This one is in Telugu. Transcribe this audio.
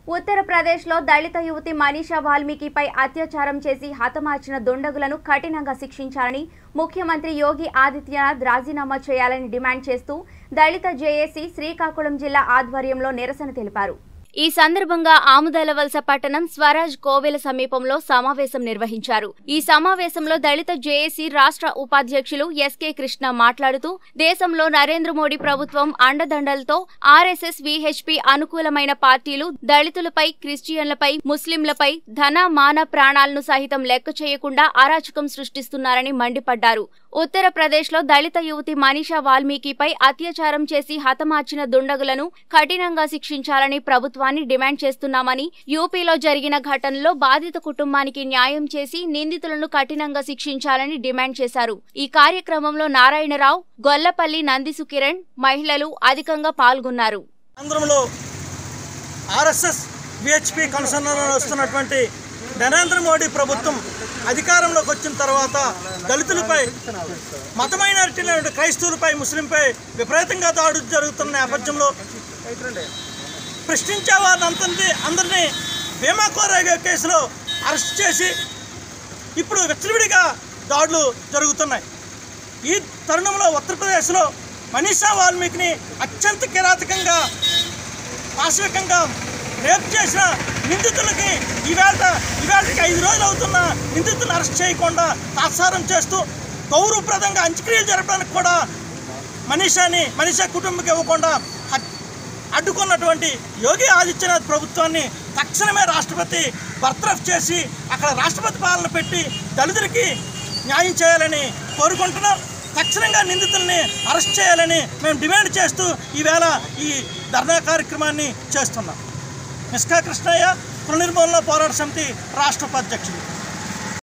ఉత్తరప్రదేశ్లో దళిత యువతి మనీషా వాల్మీకిపై అత్యాచారం చేసి హతమార్చిన దుండగులను కఠినంగా శిక్షించాలని ముఖ్యమంత్రి యోగి ఆదిత్యనాథ్ రాజీనామా చేయాలని డిమాండ్ చేస్తూ దళిత జేఏసీ శ్రీకాకుళం జిల్లా ఆధ్వర్యంలో నిరసన తెలిపారు ఈ సందర్భంగా ఆముదలవలస పట్టణం స్వరాజ్ కోవెల సమీపంలో సమావేశం నిర్వహించారు ఈ సమావేశంలో దళిత జేఏసీ రాష్ట్ర ఉపాధ్యక్షులు ఎస్కే కృష్ణ మాట్లాడుతూ దేశంలో నరేంద్ర మోడీ ప్రభుత్వం అండదండలతో ఆర్ఎస్ఎస్ విహెచ్పి అనుకూలమైన పార్టీలు దళితులపై క్రిస్టియన్లపై ముస్లింలపై ధన మాన ప్రాణాలను సహితం లెక్క చేయకుండా అరాచకం సృష్టిస్తున్నారని మండిపడ్డారు ఉత్తరప్రదేశ్లో దళిత యువతి మనీషా వాల్మీకిపై అత్యాచారం చేసి హతమార్చిన దుండగులను కఠినంగా శిక్షించాలని ప్రభుత్వాన్ని డిమాండ్ చేస్తున్నామని యూపీలో జరిగిన ఘటనలో బాధిత కుటుంబానికి న్యాయం చేసి నిందితులను కఠినంగా శిక్షించాలని డిమాండ్ చేశారు ఈ కార్యక్రమంలో నారాయణరావు గొల్లపల్లి నందిసు కిరణ్ మహిళలు అధికంగా పాల్గొన్నారు కేంద్రంలో ఆర్ఎస్ఎస్ విహెచ్పి కన్సర్న్లో వస్తున్నటువంటి నరేంద్ర మోడీ ప్రభుత్వం అధికారంలోకి వచ్చిన తర్వాత దళితులపై మత మైనారిటీలైన క్రైస్తవులపై ముస్లింపై విపరీతంగా దాడులు జరుగుతున్న నేపథ్యంలో ప్రశ్నించే వారిని అందరినీ అందరినీ భీమా కోరే కేసులో అరెస్ట్ చేసి ఇప్పుడు విచ్చలవిడిగా దాడులు జరుగుతున్నాయి ఈ తరుణంలో ఉత్తరప్రదేశ్లో మనీషా వాల్మీకిని అత్యంత కిరాతకంగా పాశవికంగా రేప్ చేసిన నిందితులకి ఈవేళ ఈవేళకి ఐదు రోజులు అవుతున్న నిందితులను అరెస్ట్ చేయకుండా తాత్సారం చేస్తూ గౌరవప్రదంగా అంత్యక్రియలు జరపడానికి కూడా మనీషాని మనీషా కుటుంబకి ఇవ్వకుండా హత్- అడ్డుకున్నటువంటి యోగి ఆదిత్యనాథ్ ప్రభుత్వాన్ని తక్షణమే రాష్ట్రపతి బర్తరఫ్ చేసి అక్కడ రాష్ట్రపతి పాలన పెట్టి దళితులకి న్యాయం చేయాలని కోరుకుంటున్నాం తక్షణంగా నిందితుల్ని అరెస్ట్ చేయాలని మేము డిమాండ్ చేస్తూ ఈవేళ ఈ ధర్నా కార్యక్రమాన్ని చేస్తున్నాం నిష్కా కృష్ణయ్య పునర్నిర్మూలన పోరాట సమితి రాష్ట్ర ఉపాధ్యక్షుడు